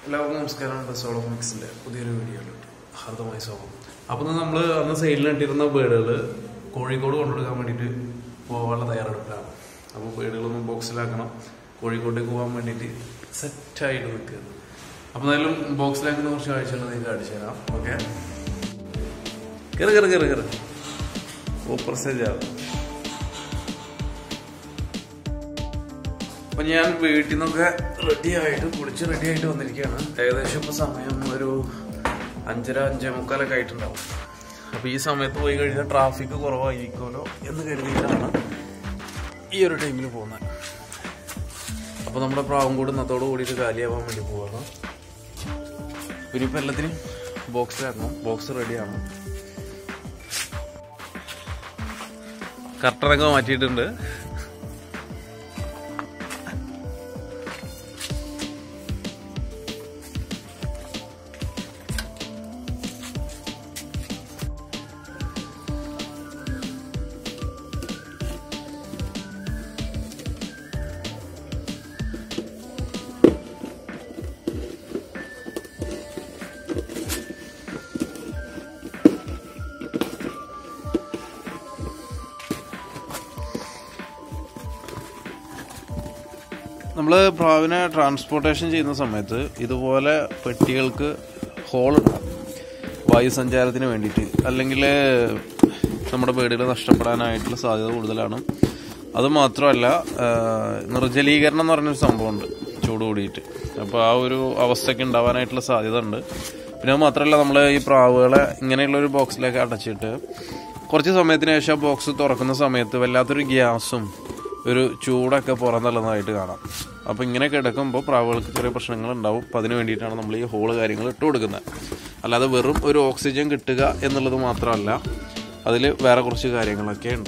എല്ലാവർക്കും നമസ്കാരം ഡെസോളം മിക്സിന്റെ പുതിയൊരു വീഡിയോയിലോട്ട് ഹാർദമായി സ്വാഗതം അപ്പോൾ നമ്മൾ അന്ന് സൈഡിൽ ഇട്ടിരുന്ന ബേഡുകൾ കോഴിക്കോട് കൊണ്ടുകൊടുക്കാൻ വേണ്ടിയിട്ട് പോകാനുള്ള തയ്യാറെടുപ്പിലാണ് അപ്പോൾ ബേഡുകളൊന്നും ബോക്സിലാക്കണം കോഴിക്കോട്ടേക്ക് പോകാൻ വേണ്ടിയിട്ട് സെറ്റായിട്ട് നിൽക്കുകയാണ് അപ്പോൾ എന്തായാലും ബോക്സിലാക്കുന്ന കുറച്ച് കാഴ്ചകൾ നിങ്ങൾക്ക് കാണിച്ചു തരാം ഓക്കെ കയറി കയറി കയറി കയറി സൂപ്പർ സ്റ്റേജാണ് അപ്പൊ ഞാൻ വീട്ടിൽ നിന്നൊക്കെ റെഡി ആയിട്ട് കുളിച്ച് റെഡി ആയിട്ട് വന്നിരിക്കുകയാണ് ഏകദേശം ഇപ്പൊ സമയം ഒരു അഞ്ചര അഞ്ചേ മുക്കാലൊക്കെ ആയിട്ടുണ്ടാവും അപ്പൊ ഈ സമയത്ത് പോയി കഴിഞ്ഞാൽ ട്രാഫിക് കുറവായിരിക്കുമല്ലോ എന്ന് കരുതിയിട്ടാണ് ഈ ഒരു ടൈമിൽ പോകുന്നത് അപ്പൊ നമ്മുടെ പ്രാവൻകൂട് ഇന്നത്തോട് കൂടിയിട്ട് കാലിയാവാൻ വേണ്ടി പോവാണ് പിന്നെ ഇപ്പൊ എല്ലാത്തിനും ബോക്സിലാക്കണം ബോക്സ് റെഡിയാണ് കർട്ടനൊക്കെ മാറ്റിയിട്ടുണ്ട് നമ്മൾ പ്രാവിനെ ട്രാൻസ്പോർട്ടേഷൻ ചെയ്യുന്ന സമയത്ത് ഇതുപോലെ പെട്ടികൾക്ക് ഹോളുണ്ടാകും വായുസഞ്ചാരത്തിന് വേണ്ടിയിട്ട് അല്ലെങ്കിൽ നമ്മുടെ ബേഡുകൾ നഷ്ടപ്പെടാനായിട്ടുള്ള സാധ്യത കൂടുതലാണ് അത് മാത്രമല്ല ആ, നിർജ്ജലീകരണം എന്ന് പറഞ്ഞൊരു സംഭവമുണ്ട് ചൂട് കൂടിയിട്ട് അപ്പോൾ ആ ഒരു അവസ്ഥയ്ക്ക് ഉണ്ടാവാനായിട്ടുള്ള സാധ്യത ഉണ്ട് പിന്നെ അത് മാത്രമല്ല നമ്മൾ ഈ പ്രാവുകളെ ഇങ്ങനെയുള്ള ഒരു ബോക്സിലേക്ക് അടച്ചിട്ട് കുറച്ച് സമയത്തിന് ശേഷം ബോക്സ് തുറക്കുന്ന സമയത്ത് വല്ലാത്തൊരു ഗ്യാസും ഒരു ചൂടൊക്കെ പുറന്തള്ളുന്നതായിട്ട് കാണാം അപ്പോൾ ഇങ്ങനെ കിടക്കുമ്പോൾ പ്രാവുകൾക്ക് ചെറിയ പ്രശ്നങ്ങൾ ഉണ്ടാവും അപ്പോൾ അതിന് വേണ്ടിയിട്ടാണ് നമ്മൾ ഈ ഹോള് കാര്യങ്ങൾ ഇട്ട് കൊടുക്കുന്നത് അല്ലാതെ വെറും ഒരു ഓക്സിജൻ കിട്ടുക എന്നുള്ളത് മാത്രമല്ല അതിൽ വേറെ കുറച്ച് കാര്യങ്ങളൊക്കെ ഉണ്ട്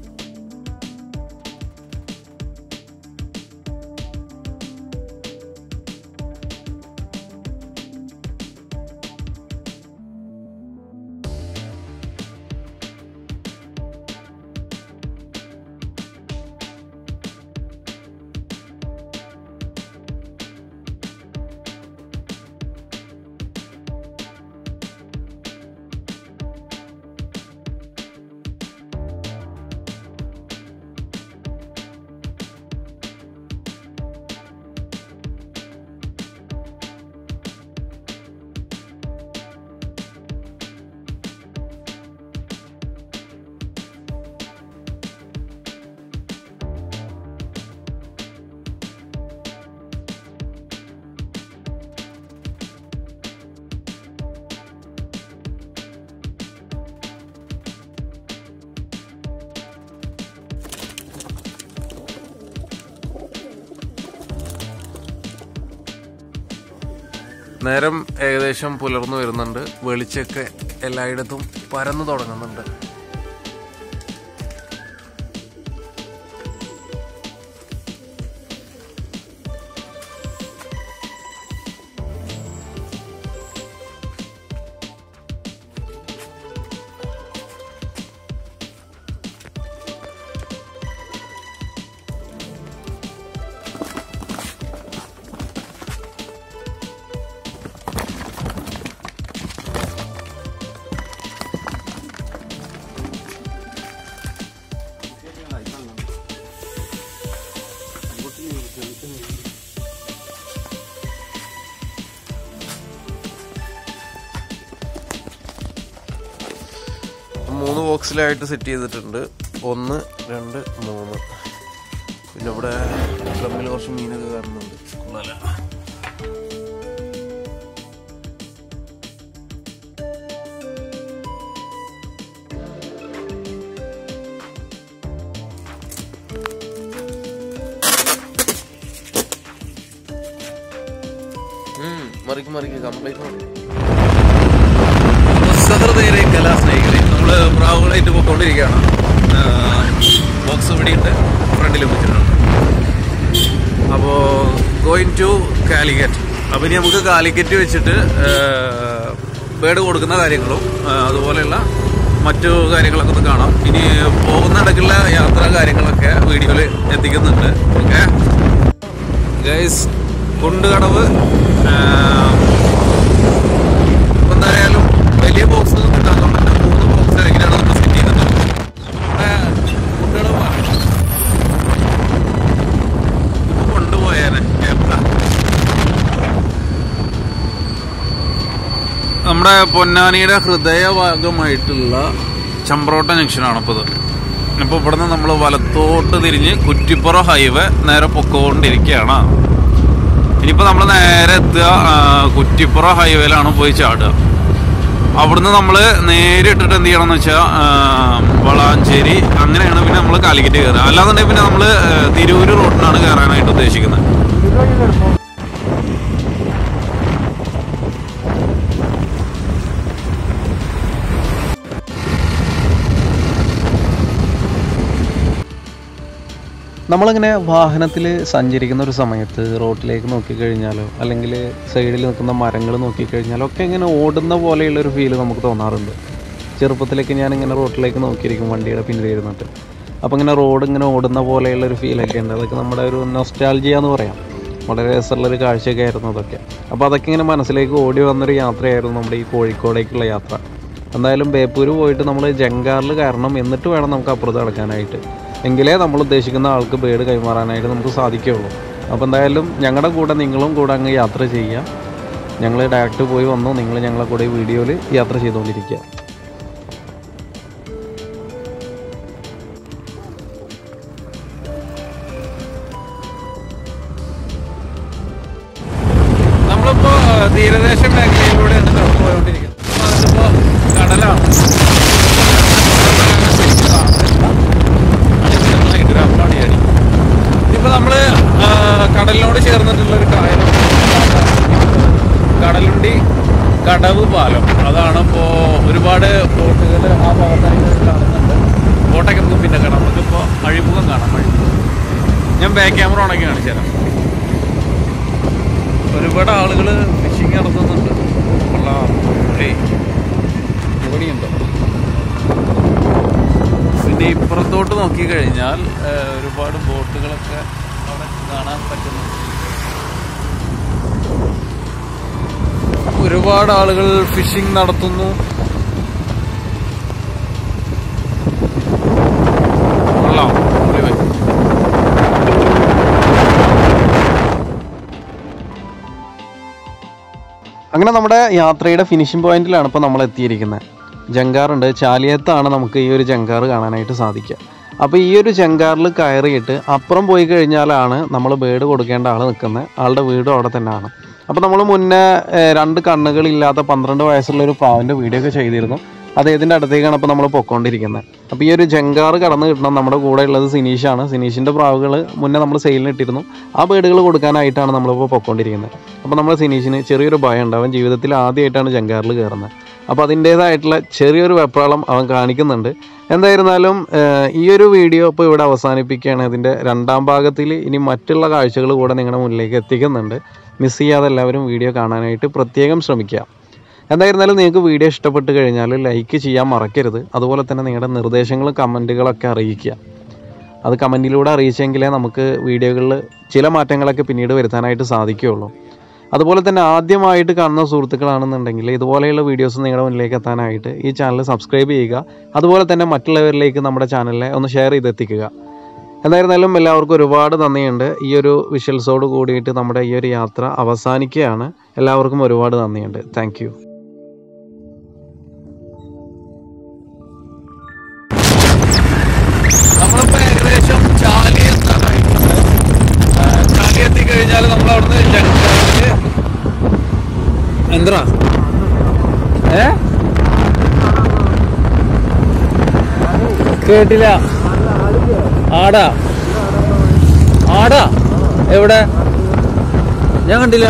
നേരം ഏകദേശം പുലർന്നു വരുന്നുണ്ട് വെളിച്ചൊക്കെ എല്ലായിടത്തും പരന്നു തുടങ്ങുന്നുണ്ട് മൂന്ന് ബോക്സിലായിട്ട് സെറ്റ് ചെയ്തിട്ടുണ്ട് ഒന്ന് രണ്ട് മൂന്ന് പിന്നെ ഇവിടെ ഡ്രമ്മിൽ കുറച്ച് മീനൊക്കെ കാണുന്നുണ്ട് കൊള്ളാല മറിക്ക് മറിക്ക് കംപ്ലീറ്റ് മറിക്ക് സഹൃദയരെ കലാസ്നേഹികളെ നമ്മള് പ്രാവുകളായിട്ട് പോയിക്കൊണ്ടിരിക്കുകയാണ് ബോക്സ് ഇവിടെയുണ്ട് ഫ്രണ്ടിൽ വെച്ചിട്ടുണ്ട് അപ്പോൾ ഗോയിങ് ടു കാലിക്കറ്റ് അപ്പോൾ ഇനി നമുക്ക് കാലിക്കറ്റ് വെച്ചിട്ട് ബേഡ് കൊടുക്കുന്ന കാര്യങ്ങളും ആ, അതുപോലെയുള്ള മറ്റു കാര്യങ്ങളൊക്കെ ഒന്ന് കാണാം ഇനി പോകുന്ന ഇടയ്ക്കുള്ള യാത്രാ കാര്യങ്ങളൊക്കെ വീഡിയോയിൽ എത്തിക്കുന്നുണ്ട് ഓക്കെ ഗൈസ് കുണ്ടുകടവ് ആ, നമ്മുടെ പൊന്നാനിയുടെ ഹൃദയഭാഗമായിട്ടുള്ള ചമ്പ്രോട്ട ജംഗ്ഷനാണ് ഇപ്പോൾ ഇത് അപ്പോൾ ഇവിടുന്ന് നമ്മൾ വലത്തോട്ട് തിരിഞ്ഞ് കുറ്റിപ്പുറ ഹൈവേ നേരെ പൊക്കോണ്ടിരിക്കുകയാണ് ഇനിയിപ്പോൾ നമ്മൾ നേരെ എത്തുക ആ, കുറ്റിപ്പുറ ഹൈവേയിലാണ് പോയി ചാടുക അവിടുന്ന് നമ്മൾ നേരെ ഇട്ടിട്ട് എന്ത് ചെയ്യണം എന്ന് വെച്ചാൽ വളാഞ്ചേരി അങ്ങനെയാണ് പിന്നെ നമ്മൾ കാലിക്കറ്റ് കയറുക അല്ലാന്നുണ്ടെങ്കിൽ പിന്നെ നമ്മൾ തിരൂര് റോഡിനാണ് കയറാനായിട്ട് ഉദ്ദേശിക്കുന്നത് നമ്മളിങ്ങനെ വാഹനത്തിൽ സഞ്ചരിക്കുന്ന ഒരു സമയത്ത് റോട്ടിലേക്ക് നോക്കിക്കഴിഞ്ഞാലോ അല്ലെങ്കിൽ സൈഡിൽ നിൽക്കുന്ന മരങ്ങൾ നോക്കിക്കഴിഞ്ഞാലോ ഒക്കെ ഇങ്ങനെ ഓടുന്ന പോലെയുള്ള ഒരു ഫീല് നമുക്ക് തോന്നാറുണ്ട് ചെറുപ്പത്തിലേക്ക് ഞാൻ ഇങ്ങനെ റോട്ടിലേക്ക് നോക്കിയിരിക്കും വണ്ടിയുടെ പിന്നിൽ ഇരുന്നിട്ട് അപ്പോൾ ഇങ്ങനെ റോഡ് ഇങ്ങനെ ഓടുന്ന പോലെയുള്ള ഒരു ഫീലൊക്കെ ഉണ്ട് അതൊക്കെ നമ്മുടെ ഒരു നൊസ്റ്റാൾജിയ എന്ന് പറയാം വളരെ രസമുള്ളൊരു കാഴ്ചയൊക്കെ ആയിരുന്നു അതൊക്കെ അപ്പോൾ അതൊക്കെ ഇങ്ങനെ മനസ്സിലേക്ക് ഓടി വന്നൊരു യാത്രയായിരുന്നു നമ്മുടെ ഈ കോഴിക്കോടേക്കുള്ള യാത്ര എന്തായാലും ബേപ്പൂര് പോയിട്ട് നമ്മൾ ജങ്കാറിൽ കയറണം എന്നിട്ട് വേണം നമുക്ക് അപ്പുറത്ത് കിടക്കാനായിട്ട് എങ്കിലേ നമ്മൾ ഉദ്ദേശിക്കുന്ന ആൾക്ക് ബേഡ് കൈമാറാനായിട്ട് നമുക്ക് സാധിക്കുകയുള്ളൂ അപ്പോൾ എന്തായാലും ഞങ്ങളുടെ കൂടെ നിങ്ങളും കൂടെ അങ്ങ് യാത്ര ചെയ്യുക ഞങ്ങൾ ഡയറക്റ്റ് പോയി വന്നു നിങ്ങൾ ഞങ്ങളെ കൂടെ ഈ വീഡിയോയിൽ യാത്ര ചെയ്തുകൊണ്ടിരിക്കുക നമ്മളിപ്പോ ആ, തീരദേശ മേഖലയിലൂടെ കടന്നു പോയോണ്ടിരിക്കുന്നത് അപ്പൊ അതിപ്പോ കടലാണ് ഹൈദരാബാദിയാണ് ഇതിപ്പോ നമ്മള് ആ, കടലിനോട് ചേർന്നിട്ടുള്ള ഒരു കായലും കടലുണ്ടി കടവ് പാലം അതാണ് ഇപ്പോ ഒരുപാട് ബോട്ടുകൾ ആ ഭാഗത്തായിട്ട് കാണുന്നുണ്ട് ബോട്ടൊക്കെ നമുക്ക് പിന്നെ കാണാം നമുക്കിപ്പോ അഴിമുഖം കാണാം അഴിമുഖം ഞാൻ ബാക്ക് ക്യാമറ ഉണക്കി കാണിച്ചു തരാം ഒരുപാട് ആളുകൾ ഫിഷിങ് നടത്തുന്നുണ്ട് കൊള്ളാം ഏയ് ഇവിടെയുണ്ടോ പിന്നെ ഇപ്പുറത്തോട്ട് നോക്കിക്കഴിഞ്ഞാൽ ഏഹ്, ഒരുപാട് ബോട്ടുകളൊക്കെ അവിടെ കാണാൻ പറ്റുന്നു ഒരുപാട് ആളുകൾ ഫിഷിംഗ് നടത്തുന്നു കൊള്ളാം അടിപൊളി. അങ്ങനെ നമ്മുടെ യാത്രയുടെ ഫിനിഷിംഗ് പോയിന്റിലാണ് ഇപ്പോൾ നമ്മൾ എത്തിയിരിക്കുന്നത് ജങ്കാറുണ്ട് ചാലിയത്താണ് നമുക്ക് ഈ ഒരു ജങ്കാറ് കാണാനായിട്ട് സാധിക്കുക അപ്പോൾ ഈ ഒരു ജങ്കാറിൽ കയറിയിട്ട് അപ്പുറം പോയി കഴിഞ്ഞാലാണ് നമ്മൾ ബേഡ് കൊടുക്കേണ്ട ആൾ നിൽക്കുന്നത് ആളുടെ വീടും അവിടെ തന്നെയാണ് അപ്പോൾ നമ്മൾ മുന്നേ ഏഹ്, രണ്ട് കണ്ണുകളില്ലാത്ത പന്ത്രണ്ട് വയസ്സുള്ള ഒരു പ്രാവിൻ്റെ വീഡിയോ ഒക്കെ ചെയ്തിരുന്നു അദ്ദേഹത്തിൻ്റെ അടുത്തേക്കാണ് ഇപ്പോൾ നമ്മൾ പൊക്കോണ്ടിരിക്കുന്നത് അപ്പോൾ ഈ ഒരു ജങ്കാറ് കടന്ന് കിട്ടണം നമ്മുടെ കൂടെ ഉള്ളത് സിനീഷാണ് സിനീഷിൻ്റെ പ്രാവുകൾ മുന്നേ നമ്മൾ സെയിലിന് ഇട്ടിരുന്നു ആ ബേഡുകൾ കൊടുക്കാനായിട്ടാണ് നമ്മളിപ്പോൾ പൊക്കോണ്ടിരിക്കുന്നത് അപ്പോൾ നമ്മൾ സിനീഷിന് ചെറിയൊരു ഭയം ഉണ്ട് അവൻ ജീവിതത്തിൽ ആദ്യമായിട്ടാണ് ജങ്കാറിൽ കയറുന്നത് അപ്പോൾ അതിൻ്റേതായിട്ടുള്ള ചെറിയൊരു വെപ്രാളം അവൻ കാണിക്കുന്നുണ്ട് എന്തായിരുന്നാലും ഏഹ്, ഈ ഒരു വീഡിയോ ഇപ്പോൾ ഇവിടെ അവസാനിപ്പിക്കുകയാണ് ഇതിൻ്റെ രണ്ടാം ഭാഗത്തിൽ ഇനി മറ്റുള്ള കാഴ്ചകൾ കൂടെ നിങ്ങളുടെ മുന്നിലേക്ക് എത്തിക്കുന്നുണ്ട് മിസ് ചെയ്യാതെ എല്ലാവരും വീഡിയോ കാണാനായിട്ട് പ്രത്യേകം ശ്രമിക്കുക എന്തായിരുന്നാലും നിങ്ങൾക്ക് വീഡിയോ ഇഷ്ടപ്പെട്ട് കഴിഞ്ഞാൽ ലൈക്ക് ചെയ്യാൻ മറക്കരുത് അതുപോലെ തന്നെ നിങ്ങളുടെ നിർദ്ദേശങ്ങളും കമൻറ്റുകളൊക്കെ അറിയിക്കുക അത് കമൻറ്റിലൂടെ അറിയിച്ചെങ്കിലേ നമുക്ക് വീഡിയോകളിൽ ചില മാറ്റങ്ങളൊക്കെ പിന്നീട് വരുത്താനായിട്ട് സാധിക്കുകയുള്ളൂ അതുപോലെ തന്നെ ആദ്യമായിട്ട് കാണുന്ന സുഹൃത്തുക്കളാണെന്നുണ്ടെങ്കിൽ ഇതുപോലെയുള്ള വീഡിയോസ് നിങ്ങളുടെ മുന്നിലേക്ക് എത്താനായിട്ട് ഈ ചാനൽ സബ്സ്ക്രൈബ് ചെയ്യുക അതുപോലെ തന്നെ മറ്റുള്ളവരിലേക്ക് നമ്മുടെ ചാനലിനെ ഒന്ന് ഷെയർ ചെയ്തെത്തിക്കുക എന്തായിരുന്നാലും എല്ലാവർക്കും ഒരുപാട് നന്ദിയുണ്ട് ഈ ഒരു വിഷ്വൽസോട് കൂടിയിട്ട് നമ്മുടെ ഈ ഒരു യാത്ര അവസാനിക്കുകയാണ് എല്ലാവർക്കും ഒരുപാട് നന്ദിയുണ്ട് താങ്ക് യു നമ്മളിപ്പോ ഏകദേശം ചാലി എത്താനായിട്ടുണ്ട് ആ, ചാലി എത്തിക്കഴിഞ്ഞാൽ നമ്മൾ അവിടുന്ന് ജംഗ്ഷനില് എന്താ ഏ കേട്ടില്ല ആടാ ആടാ എവിടെ ഞാൻ കണ്ടില്ല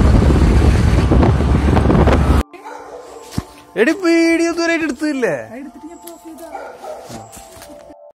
എടി വീഡിയോ ഇതുവരെ എടുത്തില്ലേ